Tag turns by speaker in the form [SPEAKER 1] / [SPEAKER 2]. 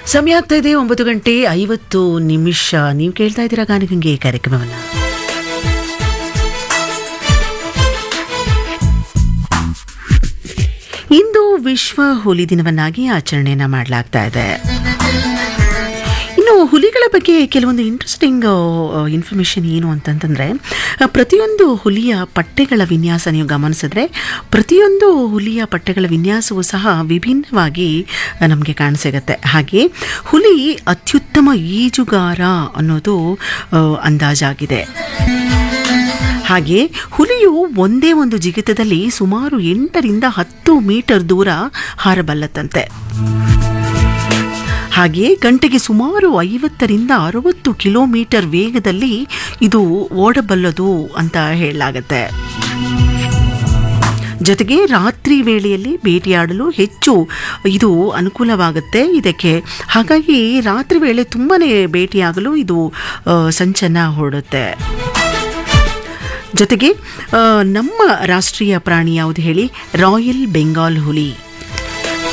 [SPEAKER 1] ಸಮಯ ಆಗ್ತಾ ಇದೆ ಒಂಬತ್ತು ಗಂಟೆ ಐವತ್ತು ನಿಮಿಷ ನೀವು ಕೇಳ್ತಾ ಇದ್ದೀರಾ ಗಾನಗಂಗೆ ಕಾರ್ಯಕ್ರಮವನ್ನು ಇಂದು ವಿಶ್ವ ಹುಲಿ ದಿನವನ್ನಾಗಿ ಆಚರಣೆಯನ್ನ ಮಾಡಲಾಗ್ತಾ ಇದೆ ಇನ್ನು ಹುಲಿಗಳ ಬಗ್ಗೆ ಕೆಲವೊಂದು ಇಂಟ್ರೆಸ್ಟಿಂಗ್ ಇನ್ಫಾರ್ಮೇಷನ್ ಏನು ಅಂತಂತಂದರೆ ಪ್ರತಿಯೊಂದು ಹುಲಿಯ ಪಟ್ಟೆಗಳ ವಿನ್ಯಾಸ ನೀವು ಗಮನಿಸಿದ್ರೆ ಪ್ರತಿಯೊಂದು ಹುಲಿಯ ಪಟ್ಟೆಗಳ ವಿನ್ಯಾಸವೂ ಸಹ ವಿಭಿನ್ನವಾಗಿ ನಮಗೆ ಕಾಣಸಿಗತ್ತೆ ಹಾಗೆ ಹುಲಿ ಅತ್ಯುತ್ತಮ ಈಜುಗಾರ ಅನ್ನೋದು ಆ, ಅಂದಾಜಾಗಿದೆ ಹಾಗೆ ಹುಲಿಯು ಒಂದೇ ಒಂದು ಜಿಗಿತದಲ್ಲಿ ಸುಮಾರು ಎಂಟರಿಂದ ಹತ್ತು ಮೀಟರ್ ದೂರ ಹಾರಬಲ್ಲತ್ತಂತೆ ಹಾಗೆ ಗಂಟೆಗೆ ಸುಮಾರು ಐವತ್ತರಿಂದ ಅರವತ್ತು ಕಿಲೋಮೀಟರ್ ವೇಗದಲ್ಲಿ ಇದು ಓಡಬಲ್ಲದು ಅಂತ ಹೇಳಲಾಗತ್ತೆ ಜೊತೆಗೆ ರಾತ್ರಿ ವೇಳೆಯಲ್ಲಿ ಭೇಟಿಯಾಡಲು ಹೆಚ್ಚು ಇದು ಅನುಕೂಲವಾಗುತ್ತೆ ಇದಕ್ಕೆ ಹಾಗಾಗಿ ರಾತ್ರಿ ವೇಳೆ ತುಂಬಾನೇ ಭೇಟಿಯಾಗಲು ಇದು ಆ, ಸಂಚನ ಹೊರಡುತ್ತೆ ಜೊತೆಗೆ ಆ, ನಮ್ಮ ರಾಷ್ಟ್ರೀಯ ಪ್ರಾಣಿ ಯಾವುದು ಹೇಳಿ ರಾಯಲ್ ಬೆಂಗಾಲ್ ಹುಲಿ